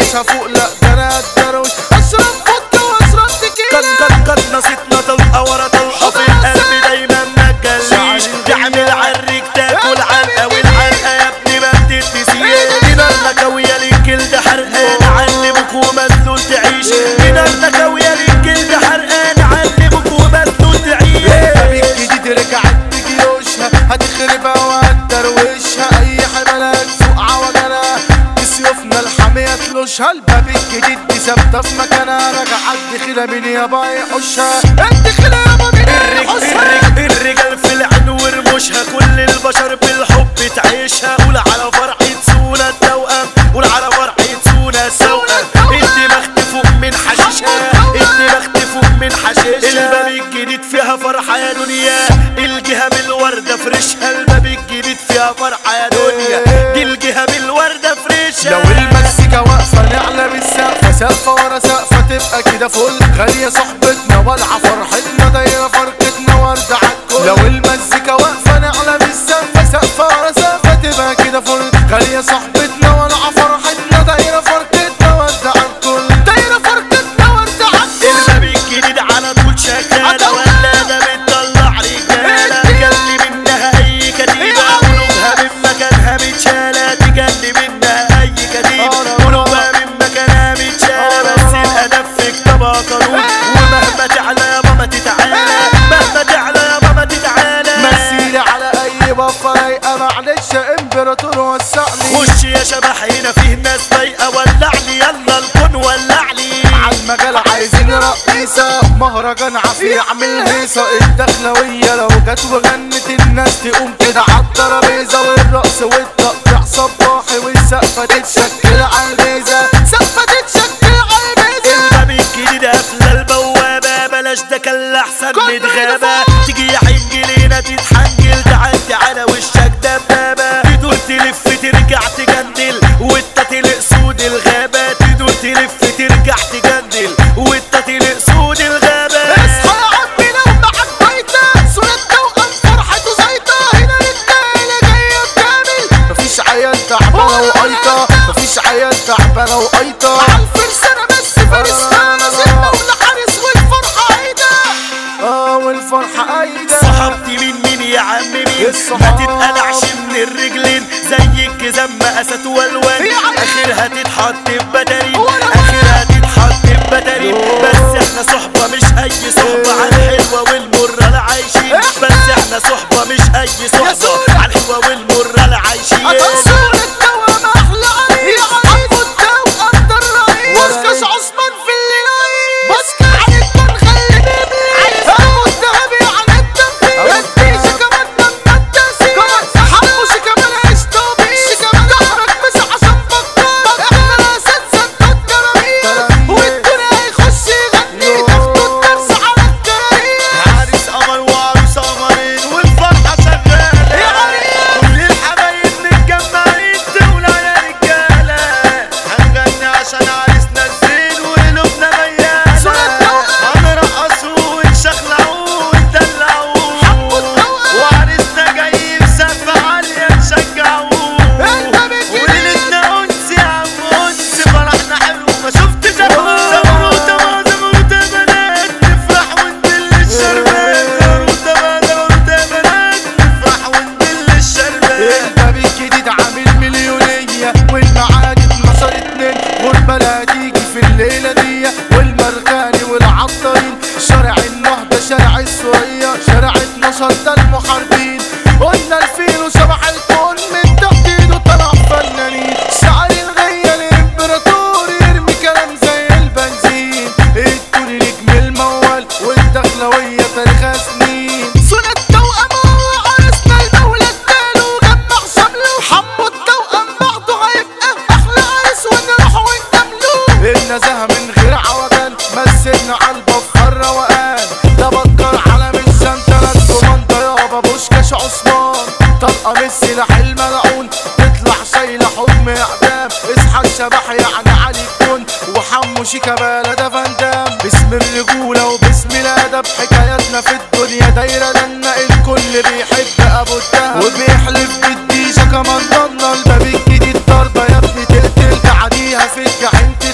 عايشها فوق لا ده انا الدروش اشرب فوت واشرب قد تكيلا قد قد نصيتنا طلقة ورا طلقة في القلب دايما ما تجليش تعمل عرك تاكل علقة والعلقة يا ابني ما بتتنسيش من النكوية للجلد حرقان علمك ومسلول تعيش من النكوية للجلد حرقان علمك ومسلول تعيش الباب الجديد رجعت بجيوشها هتخربها وهتدروشها اي حملات فوق عوجلها بسيوفنا الحامية تلوشها الباب الجديد دي ثابتة في مكانها رجعت دخيلة مين يابا يحوشها الدخيلة يابا مين الرج يحوشها الرج الرجال في العين ورموشها كل البشر بالحب تعيشها قول على فرحة سونا التوأم قول على فرحة سونا السوأم الدماغ تفوق من حشيشها الدماغ تفوق من حشيشها الباب الجديد فيها فرحة يا دنيا الجهة بالوردة فرشها الباب الجديد فيها فرحة يا دنيا دي الجهة بالوردة فرشها لو المزيكا واقفة نعلى بالسقفة سقفة ورا سقفة تبقى كده فل غالية صحبتنا والعة فرحتنا دايرة فرقتنا وردة عالكل لو المزيكا واقفة نعلى بالسقفة سقفة ورا سقفة تبقى كده فل غالية صحبتنا والعة فرحتنا دايرة فرقتنا وردة عالكل دايرة فرقتنا وردة عالكل الباب الجديد على طول شغالة ولا ده بتطلع رجالة تجلي منها أي كتيبة قلوبها من مكانها متشالة تجلي منها أي كتيبة قلوبها من مكانها متشالة بس الهدف في كتابها قانون ومهما تعلى يا ماما تتعالى مهما تعلى يا ماما تتعالى مثيلي على اي بفة رايقة معلش يا امبراطور وسعني خش يا شبح هنا فيه ناس ضايقة ولعني يلا الكون ولعني عالمجال عايزين رقيصة مهرجان عافية اعمل هيصة الدخلوية لو جت وغنت الناس تقوم كده عالترابيزة والرقص والتقطيع صباحي والسقفة تتشكل عالميزة سقفة تتشكل عالميزة الباب الجديد قافله البوابه بلاش ده كان احسن متغابه تيجي يا حنجلينا تتحنجل تعدي على وشك دبابه تدور تلف ترجع تجندل وانت تلق سود الغابه تدور تلف ترجع تجندل وانت تلق سود الغابه اصحى يا عمي لو معاك بيتة صورة توأم فرحته زيطة هنا الرجالة جاية بكامل مفيش عيال تعبانة وقيطة مفيش عيال تعبانة وقيطة عالفرسانة بس فارس فارس المولى حارس والفرحة عيدة اه والفرحة عيدة صحابتي مين مين يا عم مين الصحاب. ما تتقلعش من الرجلين زي الجزام مقاسات والوان يا عم. اخرها تتحط في بتارين ولا اخرها تتحط في بتارين بس احنا صحبة مش اي صحبة على الحلوة والمرة لا عايشين بس احنا صحبة مش اي صحبة سورة. على الحلوة والمرة لا عايشين صورة التوأم أحلى عريس حبوا التوأم ده الرئيس بسكش عثمان في الليلايين بسكة عن الكون خلي بيبليس حبوا الذهبي عن التنفيذ الديش كمان لما التأسيس حبوش كمان عيش طبيس كمان ظهرك بس عشان بطال احنا الأساتذة انتوا التلاميذ والدنيا هيخش يغني تاخدوا الدرس على الكراهية عريس قمر وعروس قمرين والفرحة شغالة يا عريس. كل الحبايب متجمعين تولع يا رجالة هنغني عشان عريسنا الزين وقلوبنا ميالة صورة التوأم. هنرقصوا ونشخلعوا وندلعوا حبوا التوأم. وعريسنا جاي بسقفة عالية نشجعوه الباب الجديد. وليلتنا أنس يا عم أنس فرحنا حلو ما شفت زمرو زمروتة ما زمروتة بنات نفرح وندل الشربات زمروتة ما زمروتة بنات نفرح وندل الشربات الباب الجديد عامل مليونية والمعادي 12 اتنين غربة لا هتيجي في الليلة دي والمرغاني والعطارين شارع النهضة شارع السورية شارع 12 ده المحاربين قلنا الفيل وشبح الكون من تحت ايده طلع فنانين شعر الغية الامبراطور يرمي كلام زي البنزين الكل نجم الموال والدخلوية تاريخها سنين سنة توأم وعرسنا المولى اداله وجمع شمله حمو التوأم بعده هيبقى احلى عرس ونروح ونكمله النزاهة من غير عوجان مسكنا عالبة في روقان ده بكر على من سنتلات كوماندا يابا بوشكاش عثمان طلقة من السلاح الملعون تطلع شايلة حكم اعدام اصحى الشبح يعني علي الكون وحمو شيكا بلد فاندام باسم الرجولة وباسم الادب حكاياتنا في الدنيا دايرة لنا الكل بيحب ابو الدهب وبيحلف بالديشة كمان ضنا الباب الجديد ضربة يا ابني تقتل تعديها في الجحيم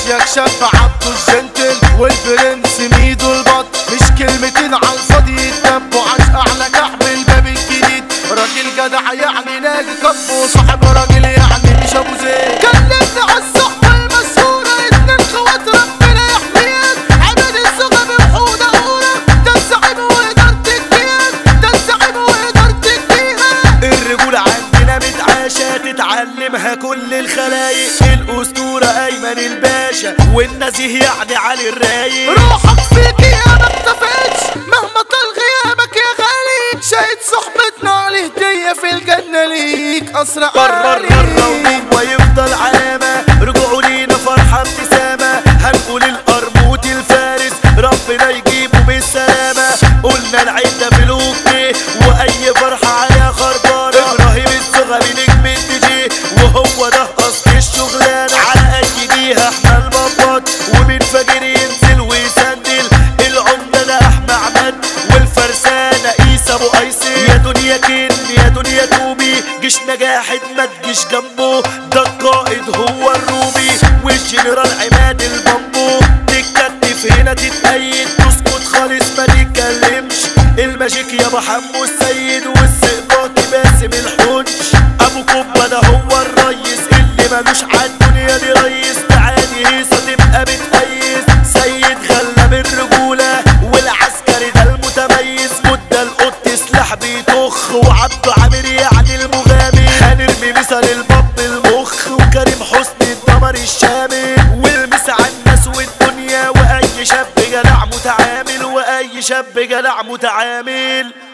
اشيك شاب عبده الجنتل والبرنس ميدو البط مش كلمتين على الفاضي يتدبوا عاش اعلى كعب الباب الجديد راجل جدع يعني ناجي كب وصاحب راجل يعني مش ابو زيد كلمني على الصحبه المسهوره اتنين خوات ربنا يحميك عبد الصغب وحوده اولى ده الزعيم واداره الكيان ده الزعيم واداره الكيان الرجولة عندنا متعاشة تتعلمها كل الخلايق الأسطورة أيمن الباشا والنزيه يعني علي الرايق روحك فيك يا ما اختفتش مهما طال غيابك يا غالي شاهد صحبتنا على هدية في الجنة ليك أسرع قرر الروضين ويفضل علامة رجوعوا لينا فرحة ابتسامة هنقول القرموط الفارس ربنا يجيبه بالسلامة قلنا العدة في الأوكي وأي فرحة عليها خربانة إبراهيم الصغري نجم الدي وهو ده أصل الشغلانة على أي جهة احنا البطات ومن فجر ينزل ويسندل العمدة ده أحمد عماد والفرسانة عيسى أبو أيسر يا دنيا كن يا دنيا توبي جيش نجاحد ما تجيش جنبه ده القائد هو الروبي والجنرال عماد البامبو تتكتف هنا تتأيد تسكت خالص ما تتكلمش الماجيك يا ابو حمو السيد والسقراطي باسم الحنش ابو كوبا ده هو الريس اللي ملوش عالدنيا دي ريس تعالي هيصة تبقى بتقيس سيد غلب الرجولة والعسكري ده المتميز مدة القط سلاح بيطخ وعبده عامر يعني المغامر هنرمي مثل الباب المخ وكريم حسني الدمر الشامل والمس على الناس والدنيا واي شاب جدع متعامل واي شاب جدع متعامل